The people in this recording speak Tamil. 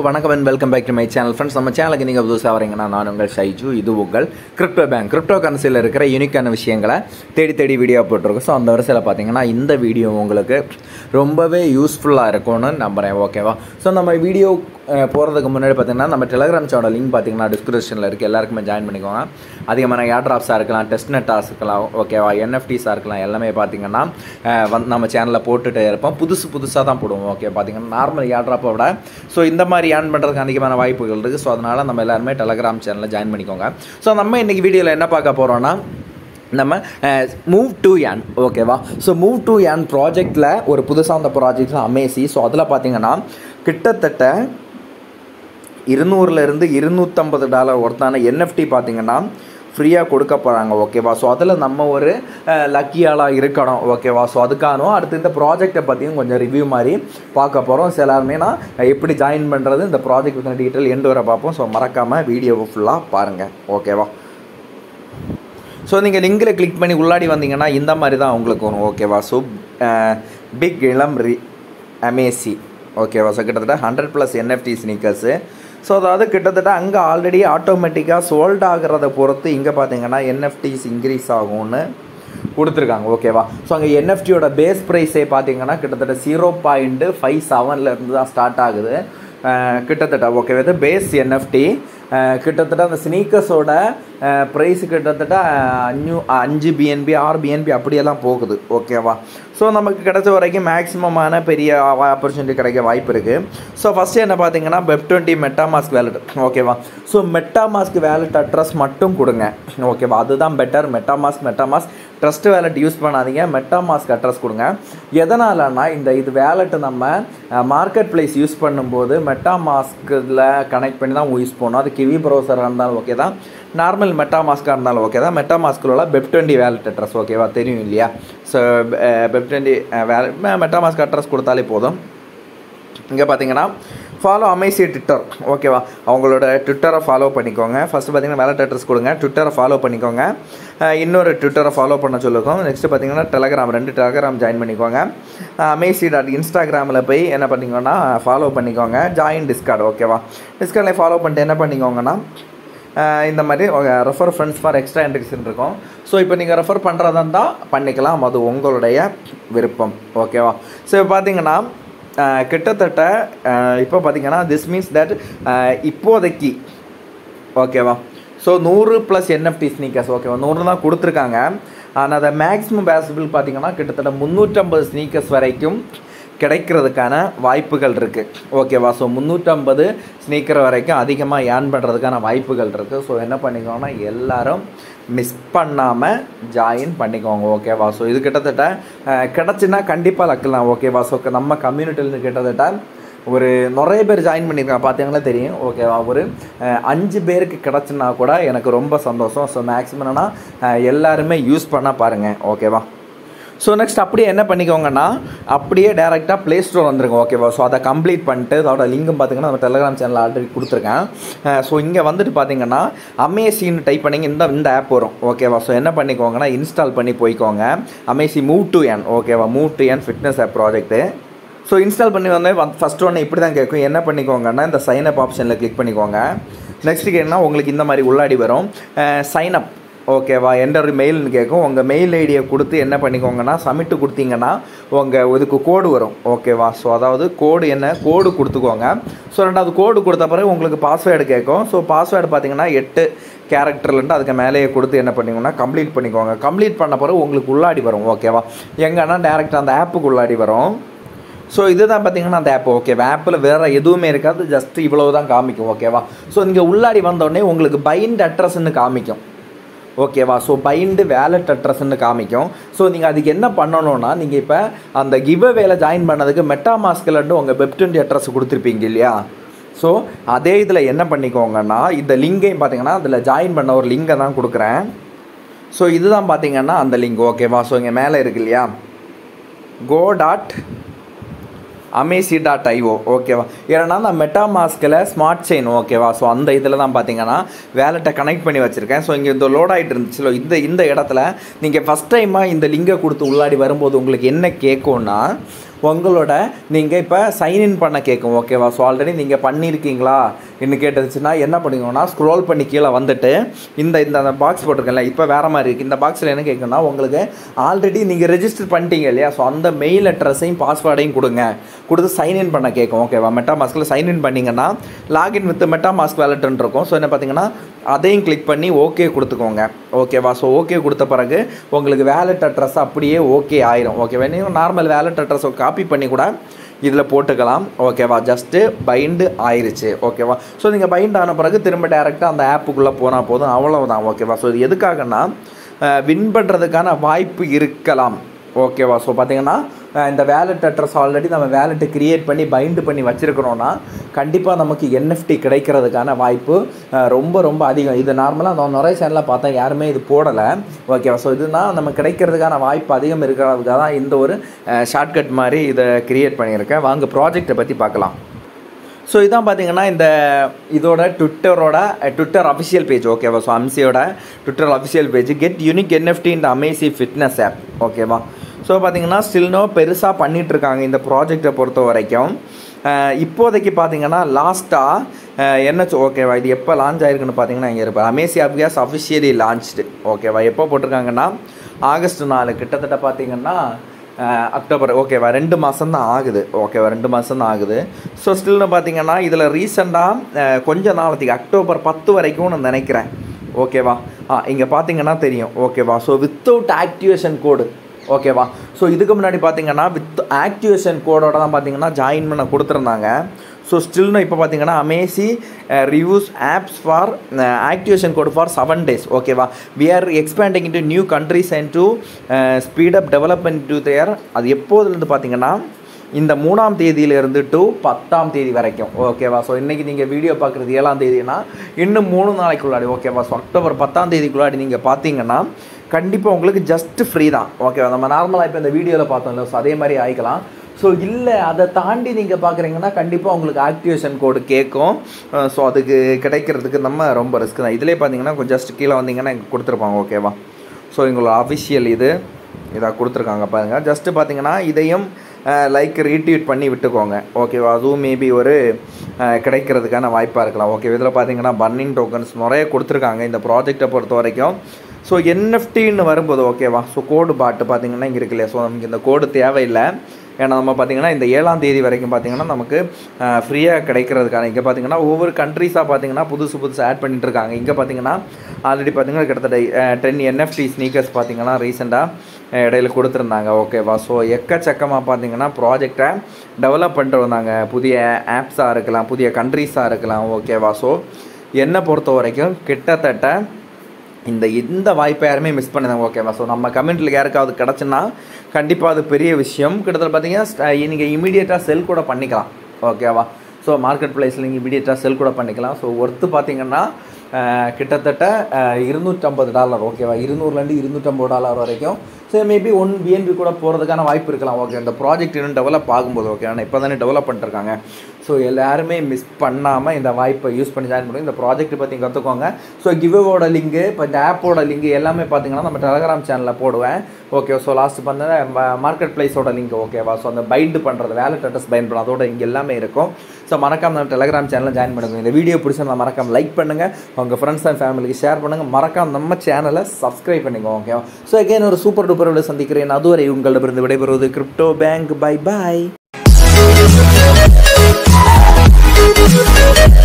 வணக்கம் and welcome back to my channel friends நம்ம சேனலுக்கு நீங்கள் புதுசாக வரீங்கன்னா நான் உங்கள் ஷைஜு இது உங்கள் கிரிப்டோ பேங்க் கிரிப்டோ கரன்சியில் இருக்கிற யூனிக்கான விஷயங்களை தேடி தேடி வீடியோ போட்டிருக்கோம் ஸோ அந்த வரிசையில் பார்த்தீங்கன்னா இந்த வீடியோ உங்களுக்கு ரொம்பவே யூஸ்ஃபுல்லாக இருக்கும்னு நம்புகிறேன் ஓகேவா ஸோ நம்ம வீடியோ போகிறதுக்கு முன்னாடி பார்த்தீங்கன்னா நம்ம டெலிகிராம் சேனல் லிங்க் பார்த்தீங்கன்னா டிஸ்கிரிப்ஷனில் இருக்குது எல்லாருக்குமே ஜாயின் பண்ணிக்கோங்க அதிகமான ஏர் ட்ராப்ஸாக இருக்கலாம் டெஸ்ட் நெட்டாக இருக்கலாம் ஓகேவா என்எஃப்டிஸாக இருக்கலாம் எல்லாமே பார்த்தீங்கன்னா அஹ், வந்து நம்ம சேனலில் போட்டுகிட்டே இருப்போம் புதுசு புதுசாக தான் போடுவோம் ஓகே பார்த்தீங்கன்னா நார்மல் ஏர் ட்ராப்பை விட ஸோ இந்த மாதிரி ஏர்ன் பண்ணுறதுக்கு அதிகமான வாய்ப்புகள் இருக்குது ஸோ அதனால் நம்ம எல்லாருமே டெலிகிராம் சேனலில் ஜாயின் பண்ணிக்கோங்க ஸோ நம்ம இன்றைக்கி வீடியோவில் என்ன பார்க்க போகிறோன்னா நம்ம மூவ் டு ஏன் ஓகேவா ஸோ மூவ் டு ஏன் ப்ராஜெக்டில் ஒரு புதுசாக அந்த ப்ராஜெக்டில் அமேசி ஸோ அதில் பார்த்தீங்கன்னா கிட்டத்தட்ட இருநூறுலேருந்து இருநூற்றம்பது டாலர் ஒருத்தான என்எஃப்டி பார்த்தீங்கன்னா ஃப்ரீயாக கொடுக்க போகிறாங்க ஓகேவா ஸோ அதில் நம்ம ஒரு லக்கி ஆளாக இருக்கணும் ஓகேவா ஸோ அதுக்கான அடுத்து இந்த ப்ராஜெக்டை பற்றியும் கொஞ்சம் ரிவ்யூ மாதிரி பார்க்க போகிறோம் சில எல்லாருமேனா எப்படி ஜாயின் பண்ணுறது இந்த ப்ராஜெக்ட் பற்றின டீட்டெயில் எண்டு வர பார்ப்போம் ஸோ மறக்காமல் வீடியோவை ஃபுல்லாக பாருங்கள் ஓகேவா ஸோ நீங்கள் லிங்கில் கிளிக் பண்ணி உள்ளாடி வந்தீங்கன்னா இந்த மாதிரி தான் உங்களுக்கு வரும் ஓகேவா ஸோ பிக் இளம் ரி அமேசி ஓகேவா ஸோ கிட்டத்தட்ட hundred plus NFT sneakers so அதாவது கிட்டத்தட்ட அங்கே ஆல்ரெடி ஆட்டோமேட்டிக்காக சோல்ட் ஆகிறத பொறுத்து இங்கே பார்த்தீங்கன்னா என்எஃப்டிஸ் இன்க்ரீஸ் ஆகும்னு கொடுத்துருக்காங்க ஓகேவா ஸோ அங்கே என்எஃப்டியோட பேஸ் ப்ரைஸே பார்த்தீங்கன்னா கிட்டத்தட்ட ஜீரோ பாயிண்ட்டு ஃபைவ் செவன்லேருந்து தான் ஸ்டார்ட் ஆகுது அஹ் கிட்டத்தட்ட ஓகே இது பேஸ் என்எஃப்டி கிட்டத்தட்ட அந்த ஸ்னீக்கர்ஸோட ப்ரைஸ் கிட்டத்தட்ட அஞ்சு அஞ்சு பிஎன்பி ஆறு பிஎன்பி அப்படியெல்லாம் போகுது ஓகேவா ஸோ நமக்கு கிடைச்ச வரைக்கும் மேக்ஸிமமான பெரிய ஆப்பர்ச்சுனிட்டி கிடைக்க வாய்ப்பு இருக்குது ஸோ ஃபஸ்ட்டு என்ன பார்த்தீங்கன்னா வெப் டுவெண்ட்டி மெட்டாமாஸ்க் வேலட் ஓகேவா ஸோ மெட்டாமாஸ்க் வேலட் அட்ரஸ் மட்டும் கொடுங்க ஓகேவா அதுதான் better MetaMask MetaMask trust wallet use பண்ணாதீங்க மெட்டாமாஸ்க் அட்ரஸ் கொடுங்க எதனாலனா இந்த இது வேலெட்டு நம்ம மார்க்கெட் பிளேஸ் யூஸ் பண்ணும்போது மெட்டாமாஸ்கில் கனெக்ட் பண்ணி தான் யூஸ் பண்ணணும் அது கிவி ப்ரௌசராக இருந்தாலும் ஓகே தான் நார்மல் மெட்டாமாஸ்காக இருந்தாலும் ஓகே தான் மெட்டாமாஸ்கில் உள்ள வெப் டுவெண்ட்டி வேலட் அட்ரஸ் ஓகேவா தெரியும் இல்லையா so web twenty wallet MetaMask address கொடுத்தாலே போதும் இங்கே பார்த்தீங்கன்னா ஃபாலோ அமேசி ட்விட்டர் ஓகேவா அவங்களோட ட்விட்டரை ஃபாலோ பண்ணிக்கோங்க ஃபஸ்ட்டு பார்த்தீங்கன்னா வேலட் அட்ரஸ் கொடுங்க ட்விட்டரை ஃபாலோ பண்ணிக்கோங்க அஹ் இன்னொரு ட்விட்டரை ஃபாலோ பண்ண சொல்லுவோம் நெக்ஸ்ட்டு பார்த்தீங்கன்னா டெலகிராம் ரெண்டு டெலகிராம் ஜாயின் பண்ணிக்கோங்க அமேசி டாட் இன்ஸ்டாகிராமில் போய் என்ன பண்ணிக்கோங்கன்னா ஃபாலோ பண்ணிக்கோங்க ஜாயின் டிஸ்கார்டு ஓகேவா டிஸ்கார்டில் ஃபாலோ பண்ணிட்டு என்ன பண்ணிக்கோங்கன்னா அஹ் இந்த மாதிரி ரெஃபர் ஃப்ரெண்ட்ஸ் ஃபார் எக்ஸ்ட்ரா என்ட்ரிக்ஸ்ன்னு இருக்கும் ஸோ இப்போ நீங்கள் ரெஃபர் பண்ணுறதா இருந்தால் பண்ணிக்கலாம் அது உங்களுடைய விருப்பம் ஓகேவா ஸோ இப்போ பார்த்தீங்கன்னா அஹ் கிட்டத்தட்ட அஹ் இப்போ பார்த்தீங்கன்னா திஸ் மீன்ஸ் தட் இப்போதைக்கு ஓகேவா ஸோ நூறு ப்ளஸ் என்எஃப்டி ஸ்னீக்கர்ஸ் ஓகேவா நூறு தான் கொடுத்துருக்காங்க ஆனால் அதை மேக்ஸிமம் பேசிபிள் பார்த்தீங்கன்னா கிட்டத்தட்ட முந்நூற்றம்பது ஸ்னீக்கர்ஸ் வரைக்கும் கிடைக்கிறதுக்கான வாய்ப்புகள் இருக்குது ஓகேவா ஸோ முந்நூற்றம்பது ஸ்னீக்கர் வரைக்கும் அதிகமாக ஏர்ன் பண்ணுறதுக்கான வாய்ப்புகள் இருக்குது ஸோ என்ன பண்ணிக்கோங்கன்னா எல்லாரும் மிஸ் பண்ணாமல் ஜாயின் பண்ணிக்கோங்க ஓகேவா ஸோ இது கிட்டத்தட்ட அஹ், கிடச்சுன்னா கண்டிப்பாக லக்கலாம் ஓகேவா ஸோ நம்ம கம்யூனிட்டிலேருந்து கிட்டத்தட்ட ஒரு நிறைய பேர் ஜாயின் பண்ணியிருக்காங்க பார்த்தீங்கன்னா தெரியும் ஓகேவா ஒரு அஹ், அஞ்சு பேருக்கு கிடச்சுன்னா கூட எனக்கு ரொம்ப சந்தோஷம் ஸோ மேக்ஸிமம் என்னன்னா அஹ், எல்லாருமே யூஸ் பண்ண பாருங்கள் ஓகேவா ஸோ நெக்ஸ்ட் அப்படியே என்ன பண்ணிக்கோங்கன்னா அப்படியே டேரெக்டாக ப்ளே ஸ்டோர் வந்துருங்க ஓகேவா ஸோ அதை கம்ப்ளீட் பண்ணிட்டு அதோட லிங்கும் பார்த்தீங்கன்னா நம்ம டெலிகிராம் சேனல் ஆல்ரெடி கொடுத்துருக்கேன் ஸோ இங்கே வந்துட்டு பார்த்தீங்கன்னா அமேசின்னு டைப் பண்ணிங்க இந்த இந்த ஆப் வரும் ஓகேவா ஸோ என்ன பண்ணிக்கோங்கன்னா இன்ஸ்டால் பண்ணி போய்க்கோங்க அமேசி மூவ் டு என் ஓகேவா move to earn fitness app project so install பண்ணி வந்து ஃபஸ்ட் ஒன்று இப்படி தான் கேட்கும் என்ன பண்ணிக்கோங்கன்னா இந்த சைன் அப் ஆப்ஷனில் கிளிக் பண்ணிக்கோங்க நெக்ஸ்ட்டு கேட்டிங்கன்னா உங்களுக்கு இந்த மாதிரி உள்ளாடி வரும் சைன் அப் ஓகேவா என்டர் மெயில்னு கேட்கும் உங்கள் மெயில் ஐடியை கொடுத்து என்ன பண்ணிக்கோங்கன்னா சப்மிட்டு கொடுத்தீங்கன்னா உங்கள் இதுக்கு கோடு வரும் ஓகேவா ஸோ அதாவது கோடு என்ன கோடு கொடுத்துக்கோங்க ஸோ ரெண்டாவது கோடு கொடுத்த பிறகு உங்களுக்கு பாஸ்வேர்டு கேட்கும் ஸோ பாஸ்வேர்டு பார்த்தீங்கன்னா எட்டு கேரக்டர்லேருந்து அதுக்கு மேலேயே கொடுத்து என்ன பண்ணிக்கோங்கன்னா கம்ப்ளீட் பண்ணிக்கோங்க கம்ப்ளீட் பண்ண பிறகு உங்களுக்கு உள்ளாடி வரும் ஓகேவா எங்கன்னா டேரெக்டாக அந்த ஆப்புக்கு உள்ளாடி வரும் ஸோ இதுதான் பார்த்தீங்கன்னா அந்த ஆப் ஓகே ஆப்பில் வேறு எதுவுமே இருக்காது ஜஸ்ட் இவ்வளவு தான் காமிக்கும் ஓகேவா ஸோ இங்கே உள்ளாடி வந்தோடனே உங்களுக்கு பைண்ட் அட்ரஸ்ன்னு காமிக்கும் ஓகேவா ஸோ பைண்டு வேலட் அட்ரஸ்ன்னு காமிக்கும் ஸோ நீங்கள் அதுக்கு என்ன பண்ணணும்னா நீங்கள் இப்போ அந்த கிவ் வேலை ஜாயின் பண்ணதுக்கு மெட்டா மாஸ்கிலண்டு உங்கள் வெப் டுவெண்ட்டி அட்ரஸ் கொடுத்துருப்பீங்க இல்லையா ஸோ அதே இதில் என்ன பண்ணிக்கோங்கன்னா இந்த லிங்கையும் பார்த்தீங்கன்னா அதில் ஜாயின் பண்ண ஒரு லிங்கை தான் கொடுக்குறேன் ஸோ இதுதான் பார்த்தீங்கன்னா அந்த லிங்க் ஓகேவா ஸோ இங்கே மேலே இருக்கு இல்லையா go dot Amazy dot IO ஓகேவா ஏன்னா நான் மெட்டா மாஸ்கில் ஸ்மார்ட் செயின் ஓகேவா ஸோ அந்த இதில் தான் பார்த்தீங்கன்னா வேலெட்டை கனெக்ட் பண்ணி வச்சுருக்கேன் ஸோ இங்கே இந்த லோட் ஆகிட்டு இருந்துச்சுல இந்த இந்த இடத்துல நீங்கள் ஃபஸ்ட் டைமாக இந்த லிங்கை கொடுத்து உள்ளாடி வரும்போது உங்களுக்கு என்ன கேட்கும்னா உங்களோட நீங்கள் இப்போ சைன்இன் பண்ண கேட்கும் ஓகேவா ஸோ ஆல்ரெடி நீங்கள் பண்ணியிருக்கீங்களா இன்னும் கேட்டுச்சுன்னா என்ன பண்ணிக்கோங்கன்னா ஸ்க்ரோல் பண்ணி கீழே வந்துட்டு இந்த இந்த அந்த பாக்ஸ் போட்டிருக்கேன்ல இப்போ வேறு மாதிரி இருக்குது இந்த பாக்ஸில் என்ன கேட்குன்னா உங்களுக்கு ஆல்ரெடி நீங்கள் ரெஜிஸ்டர் பண்ணிட்டீங்க இல்லையா ஸோ அந்த மெயில் அட்ரஸையும் பாஸ்வேர்டையும் கொடுங்க கொடுத்து சைன்இன் பண்ண கேட்கும் ஓகேவா மெட்டா மாஸ்கில் சைன்இன் பண்ணிங்கன்னா லாகின் வித் மெட்டா மாஸ்க் வேலட்னு இருக்கும் ஸோ என்ன பார்த்தீங்கன்னா அதையும் கிளிக் பண்ணி ஓகே கொடுத்துக்கோங்க ஓகேவா ஸோ ஓகே கொடுத்த பிறகு உங்களுக்கு வேலட் அட்ரஸ் அப்படியே ஓகே ஆயிரும் ஓகேவா நீங்கள் நார்மல் வேலட் அட்ரஸை காப்பி பண்ணி கூட இதில் போட்டுக்கலாம் ஓகேவா ஜஸ்ட்டு பைண்டு ஆயிருச்சு ஓகேவா ஸோ நீங்கள் பைண்ட் ஆன பிறகு திரும்ப டேரெக்டாக அந்த ஆப்புக்குள்ளே போனால் போதும் அவ்வளவுதான் ஓகேவா ஸோ இது எதுக்காகன்னா வின் பண்ணுறதுக்கான வாய்ப்பு இருக்கலாம் ஓகேவா ஸோ பார்த்தீங்கன்னா அஹ் இந்த வேலட் அட்ரஸ் ஆல்ரெடி நம்ம வேலெட்டை கிரியேட் பண்ணி பைண்டு பண்ணி வச்சுருக்கிறோன்னா கண்டிப்பாக நமக்கு என்எஃப்டி கிடைக்கிறதுக்கான வாய்ப்பு அஹ் ரொம்ப ரொம்ப அதிகம் இது நார்மலாக நான் நிறைய சேனலில் பார்த்தேன் யாருமே இது போடலை ஓகேவா ஸோ இதுனா நம்ம கிடைக்கிறதுக்கான வாய்ப்பு அதிகம் இருக்கிறதுக்காக தான் இந்த ஒரு ஷார்ட்கட் மாதிரி இதை கிரியேட் பண்ணியிருக்கேன் வாங்க ப்ராஜெக்டை பற்றி பார்க்கலாம் ஸோ இதான் பார்த்தீங்கன்னா இந்த இதோட ட்விட்டரோட ட்விட்டர் அஃபிஷியல் பேஜ் ஓகேவா ஸோ அம்சியோட Twitter official page get unique NFT இந்த அமேசி ஃபிட்னஸ் ஆப் ஓகேவா ஸோ பார்த்தீங்கன்னா ஸ்டில்னோ பெருசாக பண்ணிட்டு இருக்காங்க இந்த ப்ராஜெக்டை பொறுத்த வரைக்கும் அஹ் இப்போதைக்கு பார்த்தீங்கன்னா லாஸ்ட்டாக என்ன ஓகேவா இது எப்போ லான்ச் ஆயிருக்குன்னு பார்த்தீங்கன்னா இங்கே இருப்பேன் Amazy app has officially launched ஓகேவா எப்போ போட்டிருக்காங்கன்னா ஆகஸ்ட் நாலு கிட்டத்தட்ட பார்த்தீங்கன்னா அஹ் அக்டோபர் ஓகேவா ரெண்டு மாதம் தான் ஆகுது ஓகேவா ரெண்டு மாதம் தான் ஆகுது ஸோ ஸ்டில்னு பார்த்தீங்கன்னா இதில் ரீசெண்டாக கொஞ்ச நாளத்துக்கு அக்டோபர் பத்து வரைக்கும் நான் நினைக்கிறேன் ஓகேவா ஆ இங்கே பார்த்தீங்கன்னா தெரியும் ஓகேவா ஸோ வித்தவுட் ஆக்டிவேஷன் கோடு ஓகேவா ஸோ இதுக்கு முன்னாடி பார்த்தீங்கன்னா வித் ஆக்டிவேஷன் கோடோட தான் பார்த்தீங்கன்னா ஜாயின் பண்ண கொடுத்துருந்தாங்க ஸோ ஸ்டில்னு இப்போ பார்த்தீங்கன்னா Amazy reviews apps for activation code for seven days ஓகேவா we are expanding into new countries and to speed up development to there அது எப்போதுலேருந்து பார்த்தீங்கன்னா இந்த மூணாம் தேதியிலிருந்து டு பத்தாம் தேதி வரைக்கும் ஓகேவா ஸோ இன்றைக்கி நீங்கள் வீடியோ பார்க்குறது ஏழாம் தேதினா இன்னும் மூணு நாளைக்குள்ளாடி ஓகேவா ஸோ அக்டோபர் பத்தாம் தேதிக்குள்ளாடி நீங்கள் பார்த்தீங்கன்னா கண்டிப்பாக உங்களுக்கு ஜஸ்ட் ஃப்ரீ தான் ஓகேவா நம்ம நார்மலாக இப்போ இந்த வீடியோவில் பார்த்தோம்ல ஸோ அதே மாதிரி ஆயிக்கலாம் ஸோ இல்லை அதை தாண்டி நீங்கள் பார்க்குறீங்கன்னா கண்டிப்பாக உங்களுக்கு ஆக்டிவேஷன் கோடு கேட்கும் ஸோ அதுக்கு கிடைக்கிறதுக்கு நம்ம ரொம்ப ரிஸ்க் தான் இதிலே பார்த்தீங்கன்னா கொஞ்சம் ஜஸ்ட் கீழே வந்தீங்கன்னா இங்கே கொடுத்துருப்பாங்க ஓகேவா ஸோ எங்களோட அஃபிஷியல் இது இதாக கொடுத்துருக்காங்க பாருங்கள் ஜஸ்ட்டு பார்த்தீங்கன்னா இதையும் லைக் ரீட்வீட் பண்ணி விட்டுக்கோங்க ஓகேவா அதுவும் மேபி ஒரு அஹ், கிடைக்கிறதுக்கான வாய்ப்பாக இருக்கலாம் ஓகே இதில் பார்த்தீங்கன்னா பர்னிங் டோக்கன்ஸ் நிறைய கொடுத்துருக்காங்க இந்த ப்ராஜெக்டை பொறுத்த வரைக்கும் ஸோ என்எஃப்டின்னு வரும்போது ஓகேவா ஸோ கோடு பாட்டு பார்த்தீங்கன்னா இங்கே இருக்கு இல்லையா ஸோ நமக்கு இந்த கோடு தேவையில்லை ஏன்னா நம்ம பார்த்தீங்கன்னா இந்த ஏழாம் தேதி வரைக்கும் பார்த்தீங்கன்னா நமக்கு ஃப்ரீயாக கிடைக்கிறதுக்கான இங்கே பார்த்தீங்கன்னா ஒவ்வொரு கண்ட்ரீஸாக பார்த்தீங்கன்னா புதுசு புதுசு ஆட் பண்ணிட்டு இருக்காங்க இங்கே பார்த்தீங்கன்னா ஆல்ரெடி பார்த்தீங்கன்னா கிட்டத்தட்ட டென் என்எஃப்டி ஸ்னீக்கர்ஸ் பார்த்தீங்கன்னா ரீசெண்டாக இடையில கொடுத்துருந்தாங்க ஓகேவா ஸோ எக்கச்சக்கமாக பார்த்தீங்கன்னா ப்ராஜெக்டை டெவலப் பண்ணிட்டு வந்தாங்க புதிய ஆப்ஸாக இருக்கலாம் புதிய கண்ட்ரீஸாக இருக்கலாம் ஓகேவா ஸோ என்னை பொறுத்த வரைக்கும் கிட்டத்தட்ட இந்த இந்த வாய்ப்பை யாருமே மிஸ் பண்ணுதாங்க ஓகேவா ஸோ நம்ம கமெண்ட்டில் யாருக்காவது கிடச்சுன்னா கண்டிப்பாக அது பெரிய விஷயம் கிட்டத்தட்ட பார்த்தீங்கன்னா நீங்கள் இமீடியட்டாக செல் கூட பண்ணிக்கலாம் ஓகேவா ஸோ மார்க்கெட் ப்ளேஸில் நீங்கள் இமீடியட்டாக செல் கூட பண்ணிக்கலாம் ஸோ ஒர்த்து பார்த்தீங்கன்னா அஹ், கிட்டத்தட்ட அஹ், இருநூற்றம்பது டாலர் ஓகேவா இருநூறுலேருந்து இருநூற்றம்பது டாலர் வரைக்கும் ஸோ மேபி ஒன் பிஎன்பி கூட போகிறதுக்கான வாய்ப்பு இருக்கலாம் ஓகே இந்த ப்ராஜெக்ட் இன்னும் டெவலப் ஆகும்போது ஓகே ஆனால் இப்போ தானே டெவலப் பண்ணிருக்காங்க ஸோ எல்லாருமே மிஸ் பண்ணாமல் இந்த வாய்ப்பை யூஸ் பண்ணி ஜாயின் பண்ணுங்க இந்த ப்ராஜெக்ட் பற்றி கற்றுக்கோங்க ஸோ கிவ்வோட லிங்கு இப்போ இந்த ஆப்போட லிங்க் எல்லாமே பார்த்தீங்கன்னா நம்ம டெலகிராம் சேனலில் போடுவேன் ஓகே ஸோ லாஸ்ட் பண்ண மார்க்கெட் ப்ளேஸோட லிங்க் ஓகேவா ஸோ அந்த பைண்ட் பண்ணுறது வேலட் அட்ரஸ் பைண்ட் பண்ணுறது அதோட இங்கே எல்லாமே இருக்கும் ஸோ மறக்காம நம்ம டெலகிராம் சேனலில் ஜாயின் பண்ணுங்க இந்த வீடியோ பிடிச்சிருந்தா மறக்காம லைக் பண்ணுங்கள் உங்கள் ஃப்ரெண்ட்ஸ் அண்ட் ஃபேமிலிக்கு ஷேர் பண்ணுங்கள் மறக்காம நம்ம சேனலை சப்ஸ்கிரைப் பண்ணிக்கோங்க ஓகேவா ஸோ அகைன் ஒரு சூப்பர் டூப்பர் வீடியோ சந்திக்கிறேன் அதுவரை உங்களிடமிருந்து விடைபெறுவது கிரிப்டோ பேங்க் பை பாய்